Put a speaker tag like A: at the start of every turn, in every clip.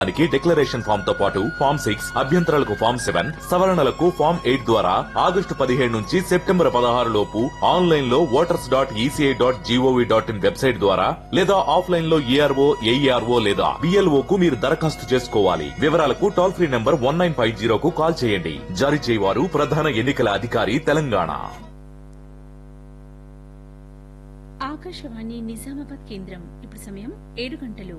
A: దానికి declaration form తో పాటు ఫామ్ సిక్స్ అభ్యంతరాలకు ఫామ్ సెవెన్ సవరణలకు ఫామ్ ఎయిట్ ద్వారా ఆగస్టు పదిహేడు నుంచి సెప్టెంబర్ పదహారు లోపు ఆన్లైన్ లో voters dot ECI dot GOV dot in website ద్వారా లేదా ఆఫ్లైన్ లో ఏఆర్ఓ ఏఈఆర్ఓ లేదా బిఎల్ఓ కు మీరు దరఖాస్తు చేసుకోవాలి వివరాలకు toll free number one nine five జీరోకు కాల్ చేయండి జారీ చేయవారు ప్రధాన ఎన్నికల అధికారి తెలంగాణ
B: ఆకాశవాణి నిజామాబాద్ కేంద్రం ఇప్పుడు సమయం ఏడు గంటలు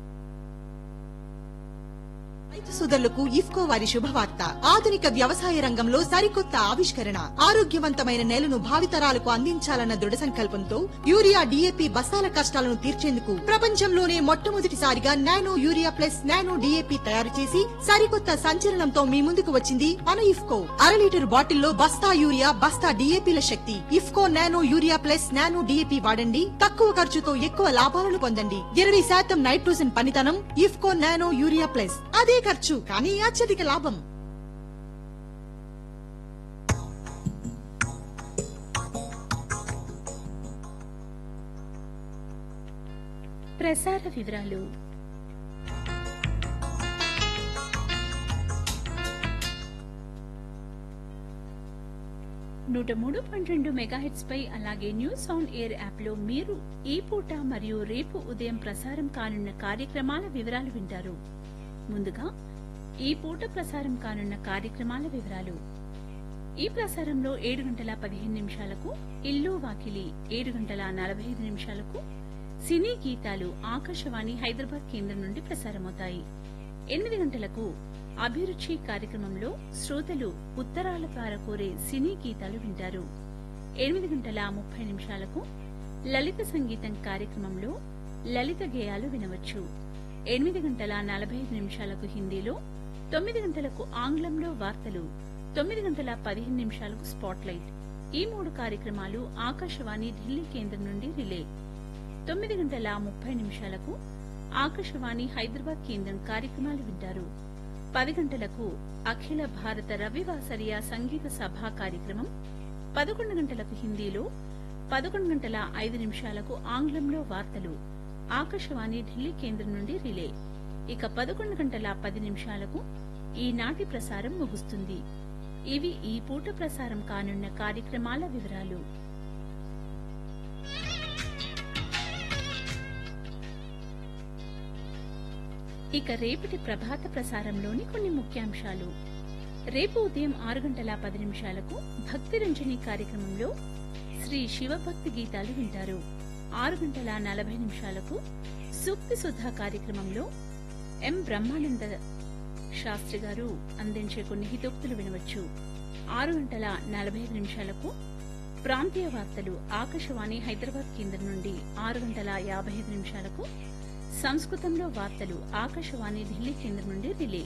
C: రైతు సోదరులకు ఇఫ్కో వారి శుభవార్త ఆధునిక వ్యవసాయ రంగంలో సరికొత్త ఆవిష్కరణ ఆరోగ్యవంతమైన నేలను భావితరాలకు అందించాలన్న దృఢ సంకల్పంతో యూరియా డిఏపి బస్తాల కష్టాలను తీర్చేందుకు ప్రపంచంలోనే మొట్టమొదటిసారిగా nano urea plus nano DAP తయారు చేసి సరికొత్త సంచలనంతో మీ ముందుకు వచ్చింది మన ఇఫ్కో అర లీటర్ బాటిల్లో బస్తా యూరియా బస్తా డిఏపిల శక్తి IFFCO nano urea plus nano DAP వాడండి తక్కువ ఖర్చుతో ఎక్కువ లాభాలను పొందండి ఇరవై శాతం నైట్రోజన్ పనితనం ఇఫ్కో నానో యూరియా ప్లస్ అదే ఖర్చు కానీ అత్యధిక లాభం
B: ప్రసార వివరాలు నూట మూడు పాయింట్ రెండు మెగాహెట్స్ పై అలాగే న్యూస్ ఆన్ ఎయిర్ యాప్ లో మీరు ఈ పూట మరియు రేపు ఉదయం ప్రసారం కానున్న కార్యక్రమాల వివరాలు వింటారు ముందుగా ఈ పూట ప్రసారం కానున్న కార్యక్రమాల వివరాలు ఈ ప్రసారంలో ఏడు గంటల పదిహేను నిమిషాలకు ఇల్లు వాకిలి ఏడు గంటల నలభై ఐదు నిమిషాలకు సినీ గీతాలు ఆకాశవాణి హైదరాబాద్ కేంద్రం నుండి ప్రసారమవుతాయి ఎనిమిది గంటలకు అభిరుచి కార్యక్రమంలో శ్రోతలు ఉత్తరాల ద్వారా కోరే సినీ గీతాలు వింటారు ఎనిమిది గంటల ముప్పై నిమిషాలకు లలిత సంగీతం కార్యక్రమంలో లలిత గేయాలు వినవచ్చు ఎనిమిది గంటల నలభై ఐదు నిమిషాలకు హిందీలో తొమ్మిది గంటలకు ఆంగ్లంలో వార్తలు తొమ్మిది గంటల పదిహేను నిమిషాలకు స్పాట్లైట్ ఈ మూడు కార్యక్రమాలు ఆకాశవాణి ఢిల్లీ కేంద్రం నుండి రిలే తొమ్మిది గంటల ముప్పై నిమిషాలకు ఆకాశవాణి హైదరాబాద్ కేంద్రం కార్యక్రమాలు వింటారు పది గంటలకు అఖిల భారత రవివాసరియ సంగీత సభా కార్యక్రమం పదకొండు గంటలకు హిందీలో పదకొండు గంటల ఐదు నిమిషాలకు ఆంగ్లంలో వార్తలు ఆకాశవాణి ఢిల్లీ కేంద్రం నుండి రిలే ఇక పదకొండు గంటల పది నిమిషాలకు ఈనాటి ప్రసారం ముగుస్తుంది ఇవి ఈ పూట ప్రసారం కానున్న కార్యక్రమాల వివరాలు ఇక రేపటి ప్రభాత ప్రసారంలోని కొన్ని ముఖ్యాంశాలు రేపు ఉదయం ఆరు గంటల పది నిమిషాలకు భక్తి రంజని కార్యక్రమంలో శ్రీ శివభక్తి గీతాలు వింటారు ఆరు గంటల నలభై నిమిషాలకు సూక్తి సుధా కార్యక్రమంలో ఎం బ్రహ్మానంద శాస్త్రి గారు అందించే కొన్ని హితోక్తులు వినవచ్చు ఆరు గంటల నలభై ఐదు నిమిషాలకు ప్రాంతీయ వార్తలు ఆకాశవాణి హైదరాబాద్ కేంద్రం నుండి ఆరు గంటల యాభై ఐదు నిమిషాలకు సంస్కృతంలో వార్తలు ఆకాశవాణి ఢిల్లీ కేంద్రం నుండి రిలే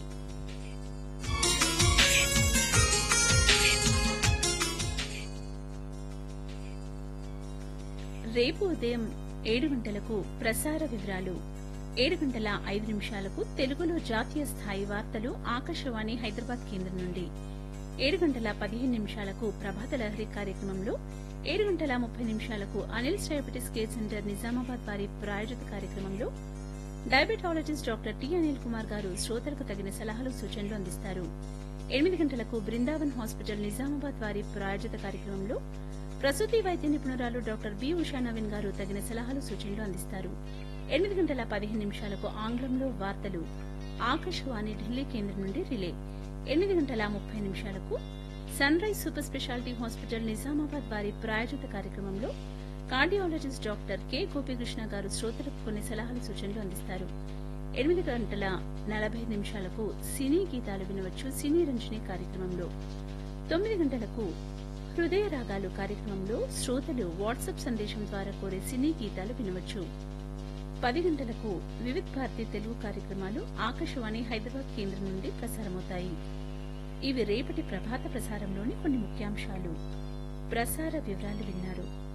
B: రేపు ఉదయం ఏడు గంటలకు ప్రసార వివరాలు ఏడు గంటల ఐదు నిమిషాలకు తెలుగులో జాతీయ స్థాయి వార్తలు ఆకాశవాణి హైదరాబాద్ కేంద్రం నుండి ఏడు గంటల పదిహేను నిమిషాలకు ప్రభాత లహరి కార్యక్రమంలో ఏడు గంటల ముప్పై నిమిషాలకు Anil diabetes care centre Nizamabad వారి ప్రాయోజిత కార్యక్రమంలో diabetologist doctor T Anil Kumar garu శ్రోతలకు తగిన సలహాలు సూచనలు అందిస్తారు ఎనిమిది గంటలకు బృందావన్ హాస్పిటల్ నిజామాబాద్ వారి ప్రాయోజిత కార్యక్రమంలో ప్రసూతి వైద్య నిపుణురాలు డాక్టర్ బి ఉషా నవీన్ గారు తగిన సలహాలు సూచనలు అందిస్తారు ఎనిమిది గంటల పదిహేను నిమిషాలకు ఆంగ్లంలో వార్తలు ఆకాశవాణి ఢిల్లీ కేంద్రం నుండి రిలే ఎనిమిది గంటల ముప్పై నిమిషాలకు sunrise super speciality hospital Nizamabad వారి ప్రాయోజిత కార్యక్రమంలో కార్డియాలజిస్ట్ డాక్టర్ కె గోపికృష్ణ గారు శ్రోతలకు కొన్ని సలహాలు సూచనలు అందిస్తారు ఎనిమిది గంటల నలభై ఐదు నిమిషాలకు సినీ గీతాలు వినవచ్చు సినీ రంజని కార్యక్రమంలో తొమ్మిది గంటలకు హృదయ రాగాలు కార్యక్రమంలో శ్రోతలు వాట్సాప్ సందేశం ద్వారా కోరే సినీ గీతాలు వినవచ్చు పది గంటలకు వివిధ్ భారతి తెలుగు కార్యక్రమాలు ఆకాశవాణి హైదరాబాద్ కేంద్రం నుండి ప్రసారమవుతాయి ఇవి రేపటి ప్రభాత ప్రసారంలోని కొన్ని ముఖ్యాంశాలు ప్రసార వివరాలు విన్నారు